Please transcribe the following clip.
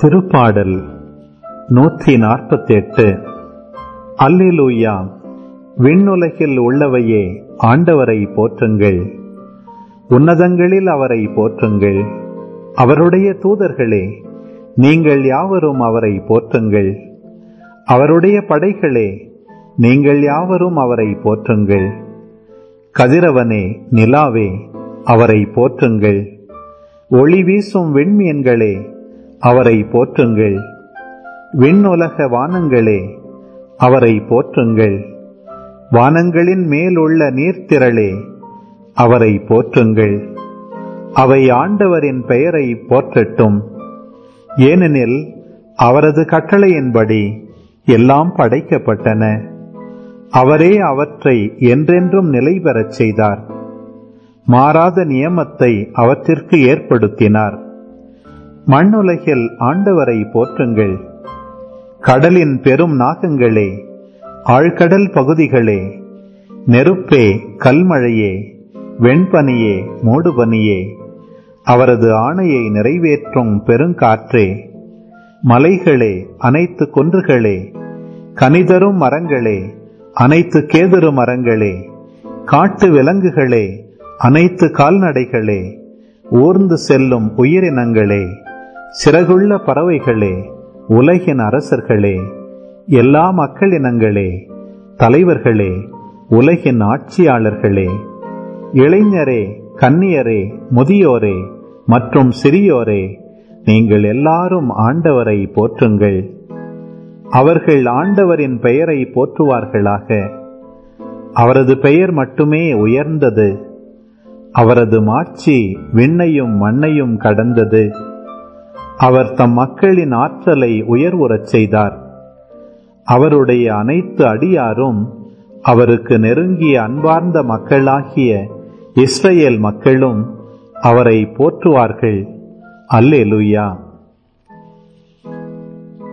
திருப்பாடல் நூற்றி நாற்பத்தி எட்டு அல்லேலூயா விண்ணுலகில் உள்ளவையே ஆண்டவரை போற்றுங்கள் உன்னதங்களில் அவரை போற்றுங்கள் அவருடைய தூதர்களே நீங்கள் யாவரும் அவரை போற்றுங்கள் அவருடைய படைகளே நீங்கள் யாவரும் அவரை போற்றுங்கள் கதிரவனே நிலாவே அவரை போற்றுங்கள் ஒளி வீசும் விண்மீன்களே அவரை போற்றுங்கள் விண்ணுலக வானங்களே அவரை போற்றுங்கள் வானங்களின் மேலுள்ள நீர்த்திரளே அவரை போற்றுங்கள் அவை ஆண்டவரின் பெயரை போற்றட்டும் ஏனெனில் அவரது கட்டளையின்படி எல்லாம் படைக்கப்பட்டன அவரே அவற்றை என்றென்றும் நிலை பெறச் செய்தார் மாறாத நியமத்தை அவற்றிற்கு ஏற்படுத்தினார் மண்ணுலகில் ஆண்டவரை போற்றுங்கள் கடலின் பெரும் நாகங்களே ஆழ்கடல் பகுதிகளே நெருப்பே கல்மழையே வெண்பனியே மூடுபனியே அவரது ஆணையை நிறைவேற்றும் பெருங்காற்றே மலைகளே அனைத்து குன்றுகளே கனிதரும் மரங்களே அனைத்து கேதுரு மரங்களே காட்டு விலங்குகளே அனைத்து கால்நடைகளே ஊர்ந்து செல்லும் உயிரினங்களே சிறகுள்ள பறவைகளே உலகின் அரசர்களே எல்லா மக்களினங்களே தலைவர்களே உலகின் ஆட்சியாளர்களே இளைஞரே கன்னியரே முதியோரே மற்றும் சிறியோரே நீங்கள் எல்லாரும் ஆண்டவரை போற்றுங்கள் அவர்கள் ஆண்டவரின் பெயரை போற்றுவார்களாக அவரது பெயர் மட்டுமே உயர்ந்தது அவரது மாட்சி விண்ணையும் மண்ணையும் கடந்தது அவர் தம் மக்களின் ஆற்றலை உயர்வுறச் செய்தார் அவருடைய அனைத்து அடியாரும் அவருக்கு நெருங்கிய அன்பார்ந்த மக்களாகிய இஸ்ரேல் மக்களும் அவரை போற்றுவார்கள் அல்லேலுயா